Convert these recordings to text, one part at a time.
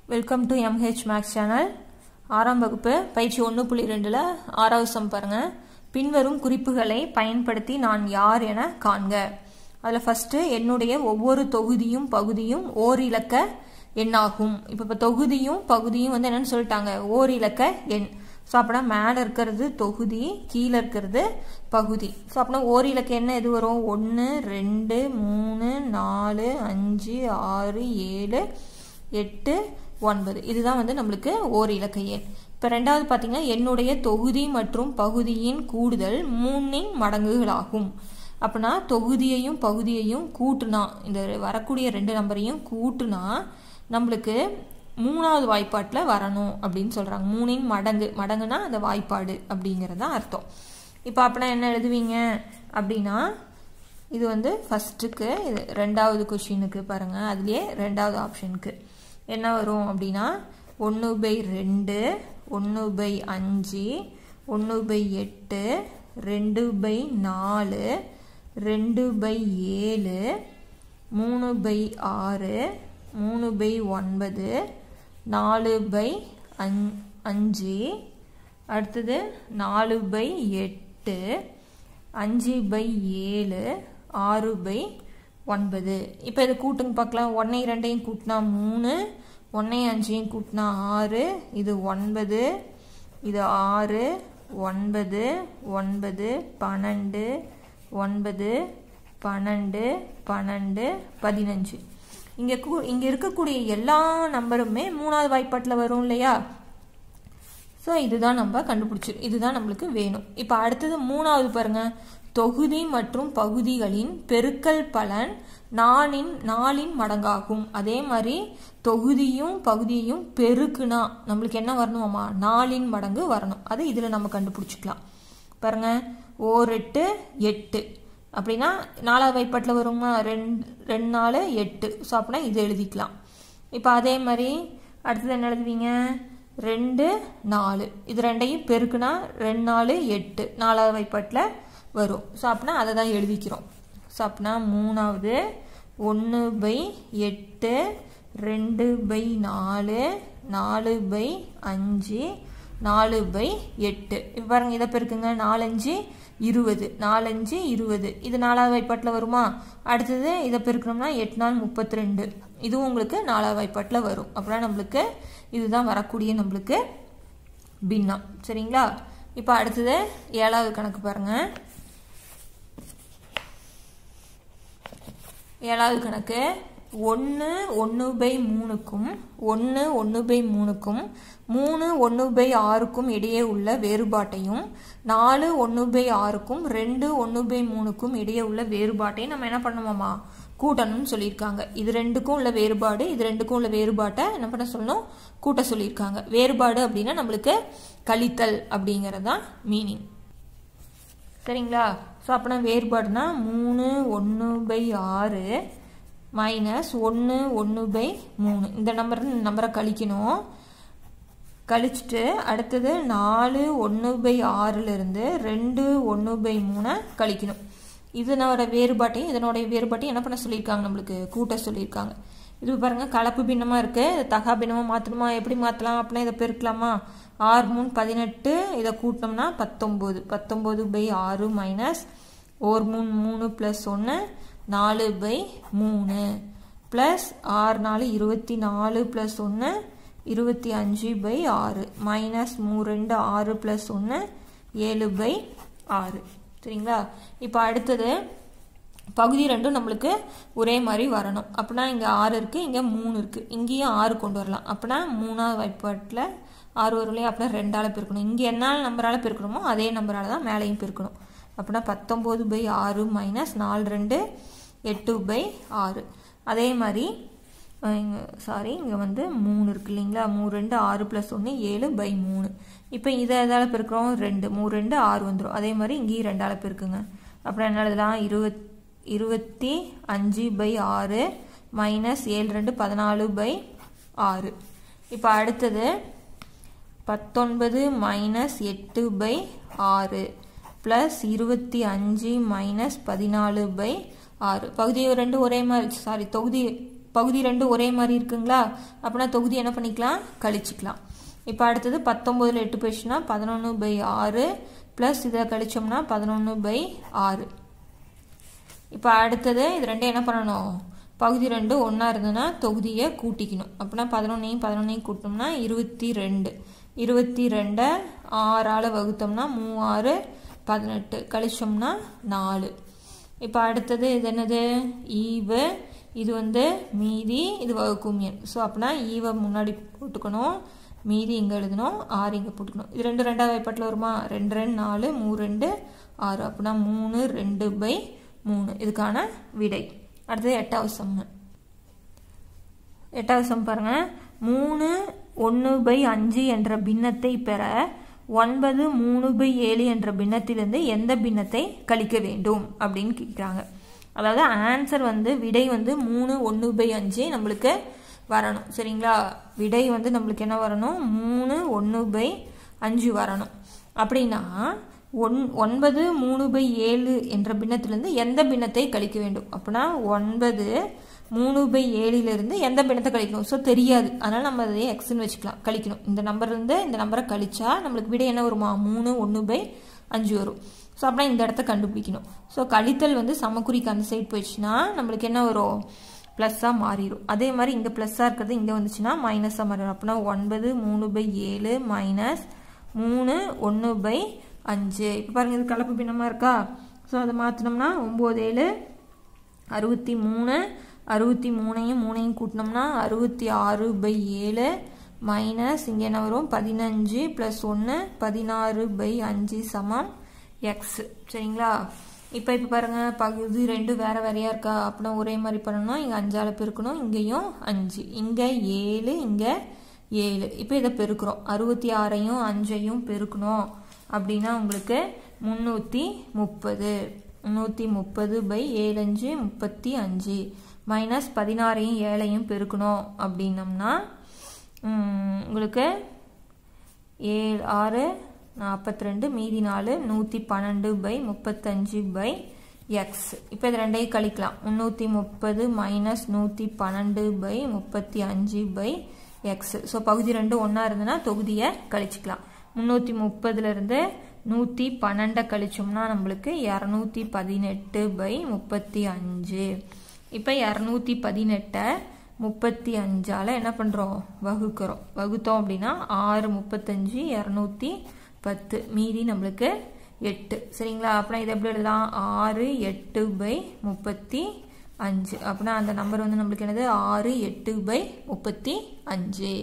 welcome to MH maths channel ஆறாம் வகுப்பு பயிற்சி ஒன்று புள்ளி ரெண்டில் ஆறாவது சம் பாருங்கள் பின்வரும் குறிப்புகளை பயன்படுத்தி நான் யார் என காண்க அதில் ஃபஸ்ட்டு என்னுடைய ஒவ்வொரு தொகுதியும் பகுதியும் ஓர் இலக்க எண்ணாகும் இப்போ இப்போ தொகுதியும் பகுதியும் வந்து என்னன்னு சொல்லிட்டாங்க ஓர் இலக்க எண் ஸோ அப்படின்னா மேலே இருக்கிறது தொகுதி கீழே இருக்கிறது பகுதி ஸோ அப்படின்னா ஓர் இலக்க எண்ணெய் எது வரும் ஒன்று ரெண்டு மூணு நாலு அஞ்சு ஆறு ஏழு எட்டு ஒன்பது இதுதான் வந்து நம்மளுக்கு ஓர் இலக்க எண் இப்போ ரெண்டாவது பார்த்தீங்கன்னா என்னுடைய தொகுதி மற்றும் பகுதியின் கூடுதல் மூணின் மடங்குகளாகும் அப்படின்னா தொகுதியையும் பகுதியையும் கூட்டுனா இந்த வரக்கூடிய ரெண்டு நம்பரையும் கூட்டுனா நம்மளுக்கு மூணாவது வாய்ப்பாட்டில் வரணும் அப்படின்னு சொல்கிறாங்க மூணின் மடங்கு மடங்குனா அந்த வாய்ப்பாடு அப்படிங்கிறது தான் அர்த்தம் இப்போ அப்படின்னா என்ன எழுதுவீங்க அப்படின்னா இது வந்து ஃபஸ்ட்டுக்கு இது ரெண்டாவது கொஷினுக்கு பாருங்கள் அதுலேயே ரெண்டாவது ஆப்ஷனுக்கு என்ன வரும் அப்படின்னா ஒன்று பை ரெண்டு ஒன்று பை அஞ்சு ஒன்று பை எட்டு ரெண்டு பை நாலு ரெண்டு பை ஏழு மூணு பை ஆறு மூணு பை ஒன்பது நாலு பை அஞ் அஞ்சு அடுத்தது நாலு பை எட்டு அஞ்சு பை ஏழு ஆறு பை ஒன்பது இப்போ இது கூட்டுங்க பார்க்கலாம் ஒன்றை ரெண்டையும் கூட்டினா மூணு ஒன்றையும் அஞ்சையும் கூட்டினா ஆறு இது ஒன்பது இது ஆறு ஒன்பது ஒன்பது பன்னெண்டு ஒன்பது பன்னெண்டு பன்னெண்டு பதினஞ்சு இங்கே கூ இங்கே இருக்கக்கூடிய எல்லா நம்பருமே மூணாவது வாய்ப்பாட்டில் வரும் இல்லையா ஸோ இதுதான் நம்ம கண்டுபிடிச்சி இதுதான் நம்மளுக்கு வேணும் இப்போ அடுத்தது மூணாவது பாருங்க தொகுதி மற்றும் பகுதிகளின் பெருக்கல் பலன் நாலின் நாலின் மடங்காகும் அதே மாதிரி தொகுதியும் பகுதியையும் பெருக்குனா நம்மளுக்கு என்ன வரணுமாம்மா நாலின் மடங்கு வரணும் அது இதில் நம்ம கண்டுபிடிச்சிக்கலாம் பாருங்க ஓர் எட்டு எட்டு அப்படின்னா நாலாவது வைப்பாட்டில் வருமா ரெண்டு ரெண்டு நாலு எட்டு ஸோ அப்படின்னா இது எழுதிக்கலாம் இப்போ அதே மாதிரி அடுத்தது என்ன எழுதுவீங்க ரெண்டு நாலு இது ரெண்டையும் பெருக்குனா ரெண்டு நாலு எட்டு நாலாவது வைப்பாட்டில் வரும் ஸோ அப்படின்னா அதை தான் எழுதிக்கிறோம் ஸோ அப்படின்னா மூணாவது ஒன்று பை எட்டு ரெண்டு பை நாலு நாலு பை அஞ்சு நாலு பை எட்டு இப்போ பாருங்கள் இதை பெருக்குங்க நாலஞ்சு இருபது நாலஞ்சு இருபது இது நாலாவது வாய்ப்பாட்டில் வருமா அடுத்தது இதை பெருக்கணும்னா எட்டு நாள் முப்பத்தி ரெண்டு இதுவும் உங்களுக்கு நாலாவது வாய்ப்பாட்டில் வரும் அப்படின்னா நம்மளுக்கு இதுதான் வரக்கூடிய நம்மளுக்கு பின்னம் சரிங்களா இப்போ அடுத்தது ஏழாவது கணக்கு பாருங்கள் ஏழாவது கணக்கு ஒன்று ஒன்று பை மூணுக்கும் ஒன்று ஒன்று பை மூணுக்கும் மூணு ஒன்று பை ஆறுக்கும் இடையே உள்ள வேறுபாட்டையும் நாலு ஒன்று பை ஆறுக்கும் ரெண்டு ஒன்று பை மூணுக்கும் இடையே உள்ள வேறுபாட்டையும் நம்ம என்ன பண்ணணுமாமா கூட்டணும்னு சொல்லியிருக்காங்க இது ரெண்டுக்கும் உள்ள வேறுபாடு இது ரெண்டுக்கும் உள்ள வேறுபாட்டை என்ன பண்ண சொல்லணும் கூட்ட சொல்லியிருக்காங்க வேறுபாடு அப்படின்னா நம்மளுக்கு கழித்தல் அப்படிங்கிறது தான் மீனிங் சரிங்களா ஸோ அப்படின்னா வேறுபாடுனா மூணு ஒன்று பை ஆறு மைனஸ் ஒன்று ஒன்று பை மூணு இந்த நம்பர் நம்பரை கழிக்கணும் கழிச்சிட்டு அடுத்தது நாலு ஒன்று பை ஆறுலேருந்து ரெண்டு ஒன்று பை மூணை கழிக்கணும் இதனோட வேறுபாட்டையும் இதனுடைய வேறுபாட்டையும் என்ன பண்ண சொல்லியிருக்காங்க நம்மளுக்கு கூட்ட சொல்லியிருக்காங்க இது பாருங்கள் கலப்பு பின்னமாக இருக்குது தகா பின்னமாக மாற்றணுமா எப்படி மாற்றலாம் அப்படின்னா இதை பெருக்கலாமா ஆறு மூணு பதினெட்டு இதை கூட்டினோம்னா பத்தொம்போது பத்தொம்போது பை ஆறு மைனஸ் ஒரு மூணு மூணு ப்ளஸ் ஒன்று நாலு பை மூணு ப்ளஸ் ஆறு நாலு இருபத்தி நாலு ப்ளஸ் ஒன்று இருபத்தி அஞ்சு பை ஆறு மைனஸ் மூ ரெண்டு ஆறு ப்ளஸ் ஒன்று ஏழு பை ஆறு சரிங்களா இப்போ அடுத்தது பகுதி ரெண்டும் நம்மளுக்கு ஒரே மாதிரி வரணும் அப்படின்னா இங்கே ஆறு இருக்குது இங்கே மூணு இருக்குது இங்கேயும் ஆறு கொண்டு வரலாம் அப்படின்னா மூணாவது வாய்ப்பாட்டில் ஆறு வரும்லையே அப்படின்னா ரெண்டால் பெருக்கணும் இங்கே என்ன நம்பரால் பெருக்கணுமோ அதே நம்பரால் தான் மேலேயும் பெருக்கணும் அப்படின்னா பத்தொம்போது பை ஆறு மைனஸ் நாலு ரெண்டு எட்டு பை ஆறு அதே மாதிரி இங்கே சாரி இங்கே வந்து மூணு இருக்கு இல்லைங்களா மூணு ரெண்டு ஆறு ப்ளஸ் ஒன்று ஏழு பை மூணு இப்போ இதை எதால் பெருக்கிறோம் ரெண்டு மூணு ரெண்டு ஆறு வந்துடும் அதே மாதிரி இங்கேயும் ரெண்டால் பெருக்குங்க அப்புறம் என்ன எழுதலாம் இருபத் இருபத்தி அஞ்சு பை ஆறு மைனஸ் ஏழு ரெண்டு பதினாலு பை ஆறு இப்போ அடுத்தது பத்தொன்பது மைனஸ் எட்டு பை ஆறு ப்ளஸ் இருபத்தி அஞ்சு மைனஸ் பதினாலு பை ஆறு பகுதி ரெண்டு ஒரே மாதிரி சாரி தொகுதி பகுதி ரெண்டு ஒரே மாதிரி இருக்குங்களா அப்படின்னா தொகுதி என்ன பண்ணிக்கலாம் கழிச்சிக்கலாம் இப்போ அடுத்தது பத்தொம்போதில் எட்டு போயிடுச்சுன்னா பதினொன்று பை ஆறு ப்ளஸ் இதை கழிச்சோம்னா பதினொன்று பை ஆறு இப்போ அடுத்தது இது ரெண்டும் என்ன பண்ணணும் பகுதி ரெண்டு ஒன்றா இருந்ததுன்னா தொகுதியை கூட்டிக்கணும் அப்படின்னா பதினொன்னையும் பதினொன்னையும் கூட்டினோம்னா இருபத்தி ரெண்டு இருபத்தி ரெண்டை ஆறால் வகுத்தோம்னா மூவாறு பதினெட்டு கழிச்சோம்னா நாலு இப்போ அடுத்தது இது என்னது ஈவு இது வந்து மீதி இது வகுக்கும் எண் ஸோ அப்படின்னா ஈவை முன்னாடி போட்டுக்கணும் மீதி இங்கே எழுதணும் ஆறு இங்கே போட்டுக்கணும் இது ரெண்டு ரெண்டாவது வாய்ப்பாட்டில் வருமா ரெண்டு ரெண்டு நாலு மூணு ரெண்டு ஆறு அப்படின்னா மூணு ரெண்டு பை மூணு இதுக்கான விடை அடுத்தது எட்டாவது சம்மு எட்டாவது சம் பாருங்க மூணு ஒன்று பை அஞ்சு என்ற பின்னத்தை பெற ஒன்பது மூணு பை ஏழு என்ற பின்னத்திலிருந்து எந்த பின்னத்தை கழிக்க வேண்டும் அப்படின்னு கேட்குறாங்க அதாவது ஆன்சர் வந்து விடை வந்து மூணு ஒன்று பை அஞ்சு நம்மளுக்கு வரணும் சரிங்களா விடை வந்து நம்மளுக்கு என்ன வரணும் மூணு ஒன்று பை அஞ்சு வரணும் அப்படின்னா ஒன் ஒன்பது மூணு பை ஏழு என்ற பின்னத்திலிருந்து எந்த பின்னத்தை கழிக்க வேண்டும் அப்படின்னா ஒன்பது மூணு பை ஏழிலிருந்து எந்த பின்னத்தை கழிக்கணும் ஸோ தெரியாது அதனால் நம்ம அதை எக்ஸ்ன்னு வச்சுக்கலாம் கழிக்கணும் இந்த நம்பர்லேருந்து இந்த நம்பரை கழிச்சா நம்மளுக்கு விட என்ன வருமா மூணு ஒன்று பை அஞ்சு வரும் ஸோ அப்படின்னா இந்த இடத்த கண்டுபிடிக்கணும் ஸோ கழித்தல் வந்து சமக்குறிக்கு அந்த சைடு போயிடுச்சுன்னா நம்மளுக்கு என்ன வரும் ப்ளஸ்ஸாக மாறிடும் அதே மாதிரி இங்கே ப்ளஸ்ஸாக இருக்கிறது இங்கே வந்துச்சுன்னா மைனஸாக மாறிடும் அப்படின்னா ஒன்பது மூணு பை ஏழு மைனஸ் மூணு ஒன்று பை அஞ்சு இப்போ பாருங்கள் இது கலப்பு பின்னமாக இருக்கா ஸோ அதை மாற்றினோம்னா ஒம்பது ஏழு அறுபத்தி மூணு அறுபத்தி மூணையும் மூணையும் கூட்டினோம்னா அறுபத்தி ஆறு பை ஏழு மைனஸ் இங்கே என்ன வரும் பதினஞ்சு ப்ளஸ் ஒன்று பதினாறு பை அஞ்சு சமம் எக்ஸ் சரிங்களா இப்போ இப்போ பாருங்கள் பகுதி ரெண்டு வேறு வேறையாக இருக்கா அப்படின்னா ஒரே மாதிரி பண்ணணும் இங்கே அஞ்சால் பெருக்கணும் இங்கேயும் அஞ்சு இங்கே ஏழு இங்கே ஏழு இப்போ இதை பெருக்கிறோம் அறுபத்தி ஆறையும் அஞ்சையும் பெருக்கணும் அப்படின்னா உங்களுக்கு முந்நூற்றி முப்பது முந்நூற்றி முப்பது பை ஏழு அஞ்சு முப்பத்தி அஞ்சு மைனஸ் பதினாறையும் ஏழையும் பெருக்கணும் அப்படின்னம்னா உங்களுக்கு ஏழு ஆறு நாற்பத்தி ரெண்டு மீதி நாலு நூற்றி பன்னெண்டு பை முப்பத்தஞ்சு பை எக்ஸ் இப்போ இது ரெண்டையும் கழிக்கலாம் முந்நூற்றி முப்பது மைனஸ் நூற்றி பன்னெண்டு பை முப்பத்தி அஞ்சு பை எக்ஸ் ஸோ பகுதி ரெண்டு ஒன்றா இருந்ததுன்னா தொகுதியை கழிச்சிக்கலாம் முந்நூற்றி முப்பதுலேருந்து நூற்றி பன்னெண்டை கழிச்சோம்னா நம்மளுக்கு இரநூத்தி பதினெட்டு பை முப்பத்தி அஞ்சு இப்போ இரநூத்தி பதினெட்டை முப்பத்தி அஞ்சால் என்ன பண்ணுறோம் வகுக்கிறோம் வகுத்தோம் அப்படின்னா ஆறு முப்பத்தஞ்சு இரநூத்தி பத்து மீதி நம்மளுக்கு எட்டு சரிங்களா அப்படின்னா இது எப்படி எழுதலாம் ஆறு எட்டு பை முப்பத்தி அஞ்சு அப்படின்னா அந்த நம்பர் வந்து நம்மளுக்கு என்னது ஆறு எட்டு பை முப்பத்தி அஞ்சு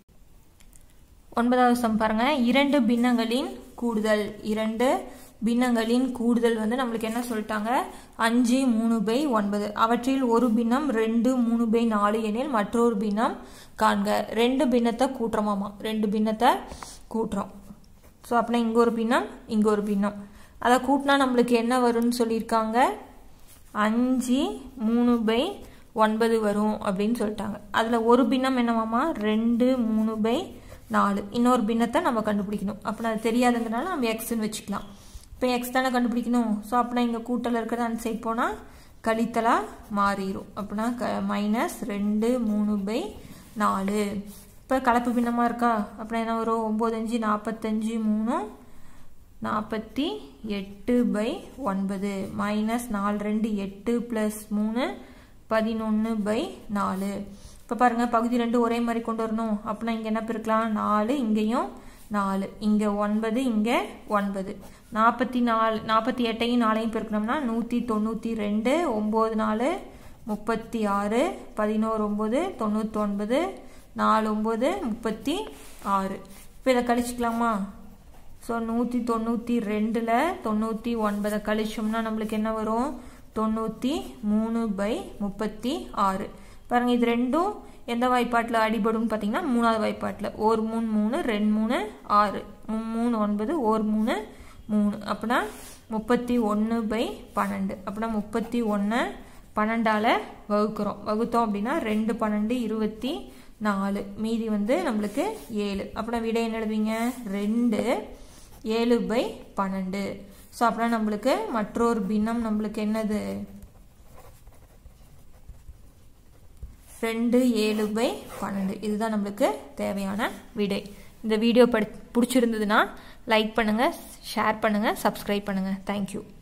ஒன்பதாவது சம் பாருங்க இரண்டு பின்னங்களின் கூடுதல் இரண்டு பின்னங்களின் கூடுதல் வந்து நம்மளுக்கு என்ன சொல்லிட்டாங்க அஞ்சு மூணு பை ஒன்பது அவற்றில் ஒரு பின்னம் ரெண்டு மூணு பை நாலு எனில் மற்றொரு பின்னம் காண்க ரெண்டு பின்னத்தை கூட்டுறோமாமா ரெண்டு பின்னத்தை கூட்டுறோம் ஸோ அப்படின்னா இங்கே ஒரு பின்னம் இங்கே ஒரு பின்னம் அதை கூட்டினா நம்மளுக்கு என்ன வரும்னு சொல்லியிருக்காங்க அஞ்சு மூணு பை ஒன்பது வரும் அப்படின்னு சொல்லிட்டாங்க அதில் ஒரு பின்னம் என்னவாமா ரெண்டு மூணு பை நாலு இன்னொரு பின்னத்தை நம்ம கண்டுபிடிக்கணும் அப்படின்னா அது தெரியாதுங்கிறனால நம்ம எக்ஸ்ன்னு வச்சுக்கலாம் இப்போ எக்ஸ் தானே கண்டுபிடிக்கணும் ஸோ அப்படின்னா இங்கே கூட்டல் இருக்கிறது அந்த சைட் போனால் கழித்தலாக மாறிடும் அப்படின்னா க மைனஸ் ரெண்டு மூணு பை நாலு இப்போ கலப்பு பின்னமாக இருக்கா அப்படின்னா என்ன வரும் ஒம்பது அஞ்சு நாற்பத்தஞ்சு மூணு நாற்பத்தி எட்டு பை ஒன்பது மைனஸ் நாலு ரெண்டு எட்டு ப்ளஸ் மூணு பதினொன்று பை நாலு இப்போ பாருங்கள் பகுதி ரெண்டு ஒரே மாதிரி கொண்டு வரணும் அப்படின்னா இங்கே என்ன பிரிக்கலாம் நாலு இங்கேயும் நாலு இங்கே ஒன்பது இங்கே ஒன்பது நாற்பத்தி நாலு நாற்பத்தி எட்டையும் நாலையும் பெருக்கணும்னா நூற்றி தொண்ணூற்றி ரெண்டு ஒம்பது நாலு முப்பத்தி ஆறு பதினோரு ஒம்பது தொண்ணூத்தொன்பது நாலு ஒம்பது முப்பத்தி ஆறு இப்போ இதை கழிச்சிக்கலாமா ஸோ நூற்றி தொண்ணூற்றி ரெண்டில் தொண்ணூற்றி ஒன்பதை கழிச்சோம்னா நம்மளுக்கு என்ன வரும் தொண்ணூற்றி மூணு பை முப்பத்தி ஆறு பாருங்கள் இது ரெண்டும் எந்த வாய்ப்பாட்டில் அடிபடும்னு பார்த்தீங்கன்னா மூணாவது வாய்ப்பாட்டில் ஒரு மூணு மூணு ரெண்டு மூணு ஆறு மூணு ஒன்பது ஒரு மூணு மூணு அப்படின்னா முப்பத்தி ஒன்று பை பன்னெண்டு அப்படின்னா முப்பத்தி ஒன்று பன்னெண்டால் வகுக்கிறோம் வகுத்தோம் அப்படின்னா ரெண்டு பன்னெண்டு இருபத்தி நாலு மீதி வந்து நம்மளுக்கு ஏழு அப்படின்னா விடை என்ன எழுதுவீங்க ரெண்டு ஏழு பை பன்னெண்டு ஸோ அப்படின்னா நம்மளுக்கு மற்றொரு பின்னம் நம்மளுக்கு என்னது ரெண்டு ஏழு பை பன்னெண்டு இதுதான் நம்மளுக்கு தேவையான விடை இந்த வீடியோ படி பிடிச்சிருந்ததுன்னா லைக் பண்ணுங்கள் ஷேர் பண்ணுங்கள் சப்ஸ்கிரைப் பண்ணுங்கள் தேங்க்யூ